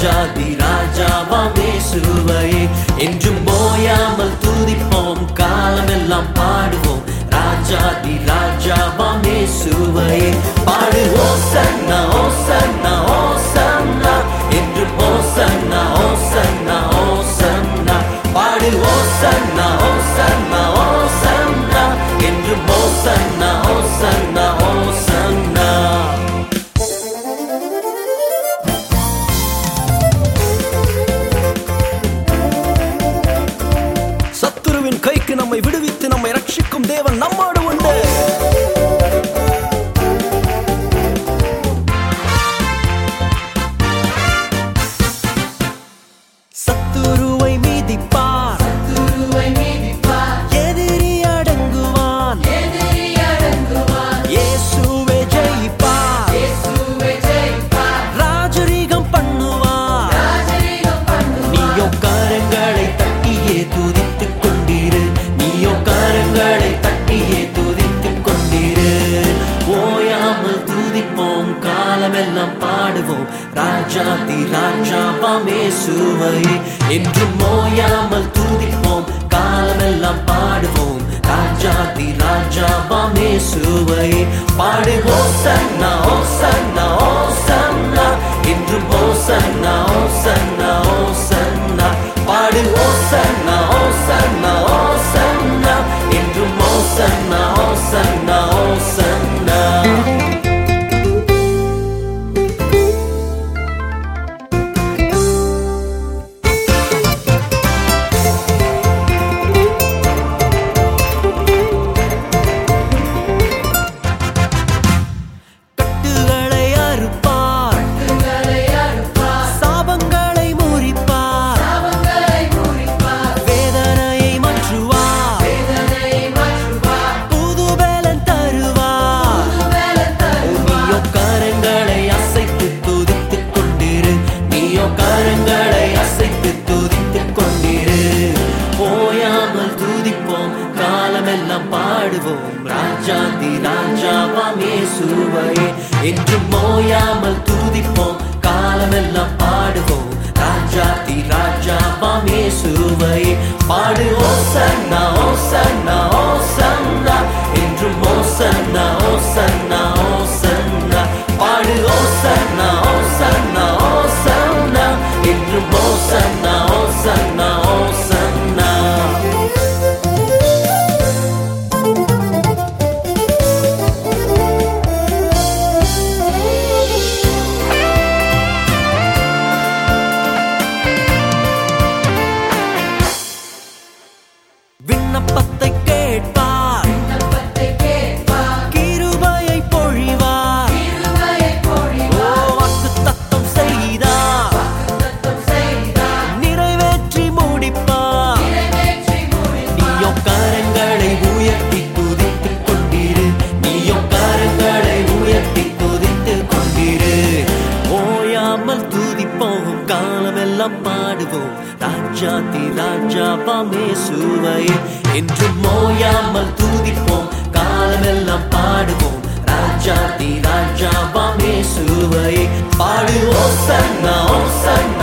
ராஜாதி ராஜாவாமே சுவையே என்றும் போயாமல் துதிப்போம் காலமெல்லாம் பாடுவோம் ராஜாதி ராஜாவாமே சுவையே பாடு ஓசன்னா ஓசன்னா ஓசன்னா என்றும் ஓசன்னா ஓசன்னா ஓசன்னா பாடு ஓசன்னா ஓசன்னா ஓசன்னா என்றும் ஓசன்னா ஓசன்னா ஓசன்னா சத்துருவின் கைக்கு நம்மை விடுவித்து நம்மை ரட்சிக்கும் தேவன் நம்மோடு உண்டு சத்துருவை மீதிப்பார் எதிரி அடங்குவான் இயேசுவே ஜெயிப்பார் ராஜரீகம் பண்ணுவார் நீயோ கரங்களை தட்டியே துதித்துக் கொண்டிரு நீயோ கரங்களை தட்டியே துதித்துக் கொண்டிரு ஓயாமல் துதிப்போம் காலமெல்லாம் பாடுவோம் ராஜாதி ராஜாவாமே சுவையே என்றும் ஓயாமல் துதிப்போம் காலமெல்லாம் பாடுவோம் ராஜாதி ராஜாவாமே சுவையே பாடு ஓசன்னா ஓசன்னா ஓசன்னா என்றும் ஓசன்னா ஓசன்னா ஓசன்னா பாடு ஓசன்னா ஓசன்னா ஓசன்னா என்றும் ஓசன்னா ஓசன்னா ஓசன்னா கட்டுகளை அறுப்பார் சாபங்களை முறிப்பார் வேதனையை மாற்றுவார் புது பலன் தருவார் நீயோ கரங்களை அசைத்து துதித்துக் கொண்டிரு நீயோ கரங்களை அசைத்து துதித்துக் கொண்டிரு ஓயாமல் துதிப்போம் காலமெல்லாம் பாடுவோம் ராஜாதி ராஜாவாமே சுவையே என்றும் ஓயாமல் துதிப்போம் காலமெல்லாம் பாடுவோம் ராஜாதி ராஜாவாமே சுவையே பாடு ஓசன்னா ஓசன்னா ஓசன்னா என்றும் ஓசன்னா ஓசன்னா ஓசன்னா பாடு ஓசன்னா ஓசன்னா ஓசன்னா என்றும் ஓசன்னா ஓசன்னா ஓசன்னா விண்ணப்பத்தை கேட்பார் கிருபையை பொழிவார் ஓ வாக்கு தத்தம் செய்தார் நிறைவேற்றி முடிப்பார் நீயோ கரங்களை உயர்த்தி துதித்துக் கொண்டிரு நீயோ கரங்களை உயர்த்தி துதித்துக் கொண்டிரு ஓயாமல் துதிப்போம் காலமெல்லாம் பாடுவோம் ராஜாதி ராஜாவாமே சுவையே என்றும் ஓயாமல் துதிப்போம் காலமெல்லாம் பாடுவோம் ராஜாதி ராஜாவாமே சுவையே பாடு ஓசன்னா ஓசன்னா